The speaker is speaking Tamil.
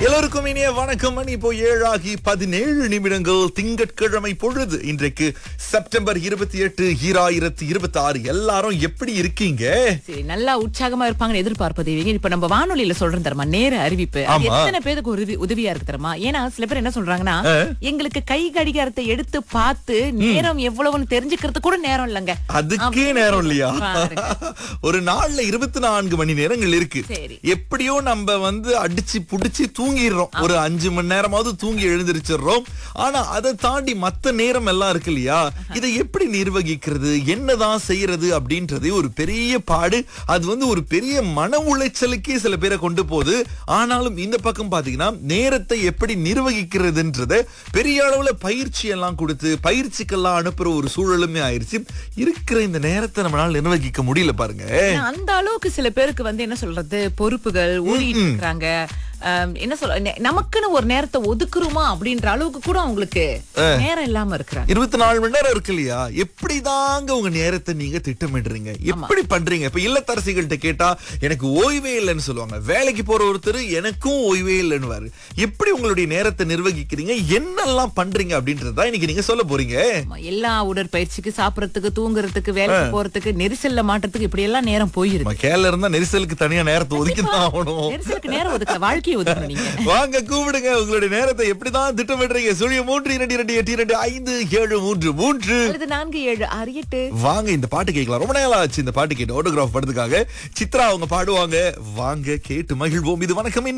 எல்லோருக்கும் இனிய வணக்கம் மணி இப்போ ஏழாகி பதினேழு நிமிடங்கள் திங்கட்கிழமை பொழுது இன்றைக்கு செப்டம்பர் இருபத்தி எட்டு ஈராயிரத்தி இருபத்தி ஆறு எல்லாரும் எப்படி இருக்கீங்க சரி நல்லா உற்சாகமா இருப்பாங்கன்னு எதிர்பார்ப்பது இவங்க. இப்ப நம்ம வானொலியில சொல்றோம் தரமா நேர அறிவிப்பு அது ஆமா. எத்தனை பேருக்கு ஒரு உதவி- உதவியா இருக்கு தரமா ஏன்னா சில பேர் என்ன சொல்றாங்கன்னா எங்களுக்கு கை கடிகாரத்தை எடுத்து பார்த்து நேரம் எவ்வளவுன்னு தெரிஞ்சுக்கிறது கூட நேரம் இல்லைங்க அதுக்கே நேரம் இல்லையா பாருங்க. ஒரு நாள்ல இருபத்தி நான்கு மணி நேரங்கள் இருக்கு சரி. எப்படியோ நம்ம வந்து அடிச்சு புடிச்சு தூங்கிடுறோம் ஒரு அஞ்சு மணி நேரமாவது தூங்கி எழுந்திருச்சிடுறோம் ஆனா அதை தாண்டி மத்த நேரம் எல்லாம் இருக்கு இல்லையா இதை எப்படி நிர்வகிக்கிறது என்னதான் செய்யறது அப்படின்றதே ஒரு பெரிய பாடு அது வந்து ஒரு பெரிய மன உளைச்சலுக்கே சில பேரை கொண்டு போகுது ஆனாலும் இந்த பக்கம் பாத்தீங்கன்னா நேரத்தை எப்படி நிர்வகிக்கிறதுன்றத பெரிய அளவுல பயிற்சி எல்லாம் கொடுத்து பயிற்சிக்கெல்லாம் அனுப்புற ஒரு சூழலுமே ஆயிருச்சு இருக்கிற இந்த நேரத்தை நம்மளால நிர்வகிக்க முடியல பாருங்க ஏன்னா, அந்த அளவுக்கு சில பேருக்கு வந்து என்ன சொல்றது பொறுப்புகள் ஓடிட்டு இருக்காங்க ஆம், என்ன சொல்ற நெ- நமக்குன்னு ஒரு நேரத்தை ஒதுக்குறோமா அப்படின்ற அளவுக்கு கூட அவங்களுக்கு நேரம் இல்லாம இருக்கிறாங்க இருபத்தி நாலு மணி நேரம் இருக்கு இல்லையா எப்படிதாங்க உங்க நேரத்தை நீங்க திட்டமிடுறீங்க எப்படி பண்றீங்க இப்ப இல்லத்தரசிகள்கிட்ட கேட்டா எனக்கு ஓய்வே இல்லைன்னு சொல்லுவாங்க வேலைக்கு போற ஒருத்தர் எனக்கும் ஓய்வே இல்லைன்னு எப்படி உங்களுடைய நேரத்தை நிர்வகிக்கிறீங்க என்னெல்லாம் பண்றீங்க அப்படின்றதுதான் இன்னைக்கு நீங்க சொல்ல போறீங்க ஆமா, எல்லா உடற்பயிற்சிக்கு சாப்பிடறதுக்கு தூங்குறதுக்கு வேலைக்கு போறதுக்கு நெரிசல்ல மாட்டறதுக்கு இப்படி எல்லாம் நேரம் போயிருது நம்ம கேரள இருந்தா நெரிசலுக்கு தனியா நேரத்தை ஒதுக்கி தான் ஆகணும் நெரிசலுக்கு நேரம் ஒதுக்க வாழ்க்கையை ஒதுக்கணும் நீங்க வாங்க கூப்பிடுங்க உங்களுடைய நேரத்தை எப்படிதான் திட்டமிடுறீங்க சுழிய மூன்று இரண்டு இரண்டு எட்டு இரண்டு ஐந்து ஏழு மூன்று மூன்று அல்லது நான்கு ஏழு ஆறு எட்டு வாங்க இந்த பாட்டு கேட்கலாம் ரொம்ப நாள் ஆச்சு இந்த பாட்டு கேட்டு ஆட்டோகிராஃப் படத்துக்காக சித்ரா அவங்க பாடுவாங்க வாங்க கேட்டு மகிழ்வோம் இது வணக்கம்